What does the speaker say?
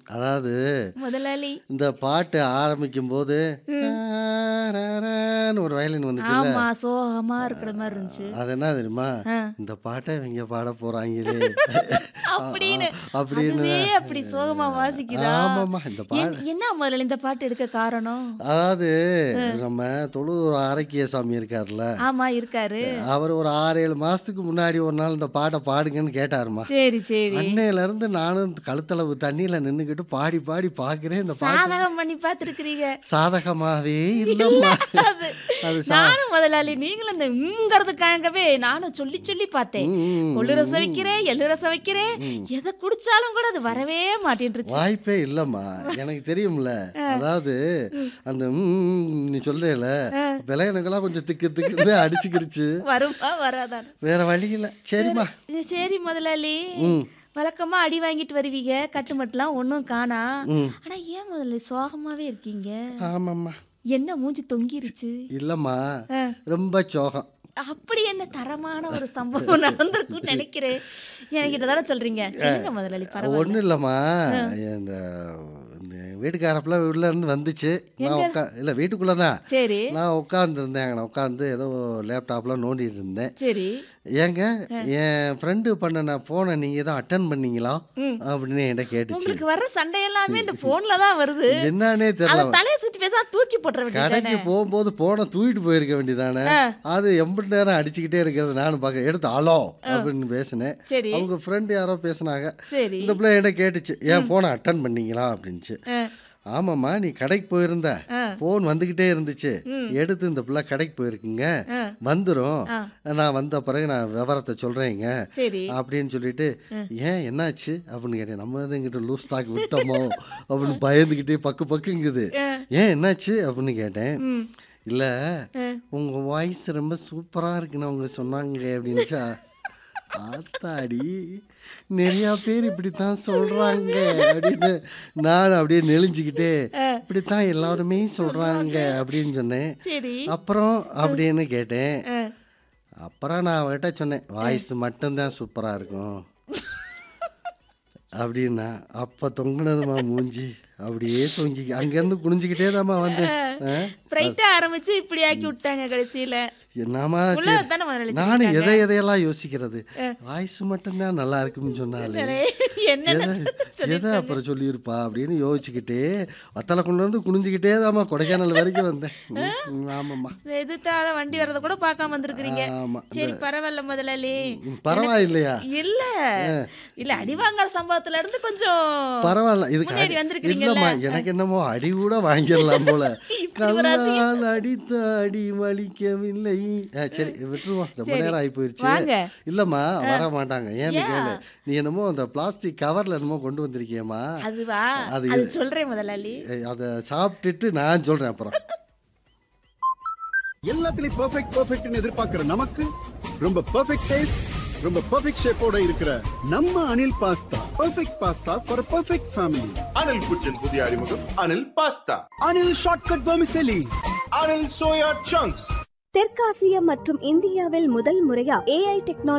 அதாவது முதலாளி இந்த பாட்டு ஆரம்பிக்கும் போது ஒரு வயலின் வந்துச்சுல்ல ஆமா சோகமா இருக்கிற மாதிரி இருந்துச்சு அது என்ன தெரியுமா ஆ. இந்த பாட்டை இவங்க பாட போறாங்களே அப்படின்னு அப்படின்னு அதுவே அப்படி சோகமா வாசிக்குதா ஆமாம்மா இந்த பாட்டு என்- என்ன முதல்ல இந்த பாட்டு எடுக்க காரணம் அதாவது நம்ம தொழுதூர் ஆரோக்கிய சாமி இருக்காருல்ல ஆமா இருக்காரு அவர் ஒரு ஆறு ஏழு மாசத்துக்கு முன்னாடி ஒரு நாள் இந்த பாட்டை பாடுங்கன்னு கேட்டாருமா சரி சரி அன்னையில இருந்து நானும் கழுத்தளவு தண்ணியில நின்னுக்கிட்டு பாடி பாடி பாக்குறேன் இந்த பாட்டு சாதகம் பண்ணி பார்த்துருக்கிறீங்க சாதகமாவே இல்லம்மா அது அது சா- நானும் முதலாளி நீங்களும் இந்த உங்கிறதுக்காகவே நானும் சொல்லி சொல்லி பார்த்தேன் ம், கொள்ளு ரசம் வைக்கிறேன் எள்ளு ரசம் வைக்கிறேன் எதை குடிச்சாலும் கூட அது வரவே மாட்டேன்ருச்சு வாய்ப்பே இல்லம்மா எனக்கு தெரியும்ல அதாவது அந்த ம், நீ சொல்றேல விளையாடுங்கெல்லாம் கொஞ்சம் திக்கு திக்குன்னு அடிச்சுக்கிருச்சு வருமா வராதான் வேற வழி இல்ல சரிம்மா சரி முதலாளி ம் வழக்கமா அடி வாங்கிட்டு வருவீங்க கட்டுமட்டெல்லாம் ஒன்றும் காணா ம் ஆனா ஏன் முதல்ல சோகமாவே இருக்கீங்க ஆமாம்மா என்ன மூஞ்சி தொங்கிருச்சு இல்லம்மா ஆ. ரொம்ப சோகம் அப்படி என்ன தரமான ஒரு சம்பவம் நடந்திருக்குன்னு நினைக்கிறேன் என்கிட்ட தானே சொல்றீங்க சொல்லுங்க முதலாளி பரவாயில்ல ஒன்றும் இல்லைம்மா இந்த இந்த வீட்டுக்காரப்பில் உள்ள இருந்து வந்துச்சு நான் உட்கா இல்லை வீட்டுக்குள்ளே தான் சரி நான் உட்காந்துருந்தேன் நான் உட்காந்து ஏதோ லேப்டாப்பில் நோண்டிட்டு இருந்தேன் சரி ஏங்க என் ஃப்ரெண்டு பண்ண ஃபோனை நீங்கள் தான் அட்டன் பண்ணீங்களா அப்படின்னு என்கிட்ட கேட்டுச்சு உங்களுக்கு வர்ற சண்டை எல்லாமே இந்த போன்ல தான் வருது என்னன்னே அத தெரியல தலையை சுத்தி பேசாம தூக்கி போட்டுற வேண்டியது கடைக்கு போகும்போது போனை தூக்கிட்டு போயிருக்க வேண்டியதானே அது எம்பிட்டு நேரம் அடிச்சுக்கிட்டே இருக்கிறது நானும் பார்க்க எடுத்து அலோ அப்படின்னு பேசினேன் சரி அவங்க ஃப்ரெண்டு யாரோ பேசுனாங்க சரி இந்த பிள்ளை என்கிட்ட கேட்டுச்சு ஏன் ஃபோனை அட்டன் பண்ணீங்களா அப்படின்ச்சு ஆ, ஆமாம்மா நீ கடைக்கு போயிருந்த ஆ. ஃபோன் வந்துக்கிட்டே இருந்துச்சு எடுத்து இந்த பிள்ளை கடைக்கு போயிருக்குங்க ஆ. வந்துடும் ஆ. நான் வந்த பிறகு நான் விவரத்தை சொல்கிறேங்க சரி அப்படின்னு சொல்லிட்டு ஏன் என்னாச்சு அப்படின்னு கேட்டேன் நம்ம தான் இங்கிட்ட லூஸ் ஸ்டாக் விட்டோமோ அப்படின்னு பயந்துக்கிட்டே பக்கு பக்குங்குது ஏன் என்னாச்சு அப்படின்னு கேட்டேன் ம். இல்லை ஆ. உங்கள் வாய்ஸ் ரொம்ப சூப்பராக இருக்குன்னு அவங்க சொன்னாங்க அப்படின்ச்சா ஆத்தாடி நிறையா பேர் இப்படித்தான் சொல்றாங்க அப்படின்னு நான் அப்படியே நெளிஞ்சுக்கிட்டே இப்படித்தான் எல்லாருமே சொல்றாங்க அப்படின்னு சொன்னேன் சரி அப்புறம் அப்படின்னு கேட்டேன் ஆ. அப்புறம் நான் அவர்கிட்ட சொன்னேன் வாய்ஸ் மட்டும்தான் சூப்பராக இருக்கும் அப்படின்னா அப்போ தொங்குனதுமா மூஞ்சி அப்படியே தொங்கி அங்கேருந்து குனிஞ்சிக்கிட்டே தாம்மா வந்தேன் ஆ? பிரைட்டா ஆரம்பிச்சு இப்படி ஆக்கி விட்டாங்க கடைசியில என்னம்மா உள்ள சரி. தானே முதலாளி நானும் எதை எதையெல்லாம் யோசிக்கிறது வாய்ஸ் மட்டும்தான் நல்லா இருக்குன்னு சொன்னாலே என்ன எதை எதை அப்புறம் சொல்லியிருப்பா அப்படின்னு யோசிச்சுக்கிட்டே வத்தலை கொண்டு வந்து குனிஞ்சுக்கிட்டே தாம்மா கொடைக்கானல் வரைக்கும் வந்தேன் ம், ம், ஆமாம்மா எதிர்த்தால வண்டி வர்றத கூட பார்க்காம வந்திருக்கிறீங்க ஆமா சரி பரவாயில்ல முதலாளி ம், பரவாயில்லையா இல்ல இல்ல அடி வாங்குற சம்பவத்துல இருந்து கொஞ்சம் பரவாயில்ல இதுக்கு முன்னேறி அடி- வந்திருக்கிறீங்கல்ல? இல்லம்மா எனக்கு என்னமோ அடி கூட வாங்கிடலாம் போல இப்படி ஒரு கல்லால் அடித்த அடி வலிக்கவில்லை ஆ, சரி விட்டுருவோம் ரொம்ப சரி. நேரம் ஆகி போயிருச்சு வாங்க. இல்லம்மா வர மாட்டாங்க ஏன்னு கேளு நீ என்னமோ அந்த பிளாஸ்டிக் கவர்ல என்னமோ கொண்டு வந்திருக்கியம்மா அதுவா அது அது சொல்றேன் முதலாளி அதை சாப்பிட்டுட்டு நான் சொல்றேன் அப்புறம் எல்லாத்துலயும் பெர்ஃபெக்ட் பெர்ஃபெக்ட்னு எதிர்பார்க்கிற நமக்கு ரொம்ப பெர்ஃபெக்ட் டேஸ்ட் ரொம்ப பெர்ஃபெக்ட் ஷேப்போட இருக்கிற நம்ம Anil pasta perfect pasta for perfect family Anil kitchen புதிய அறிமுகம் Anil pasta Anil shortcut vermicelli Anil soya chunks தெற்காசியா மற்றும் இந்தியாவில் முதல் முறையா ஏஐ டெக்னாலஜி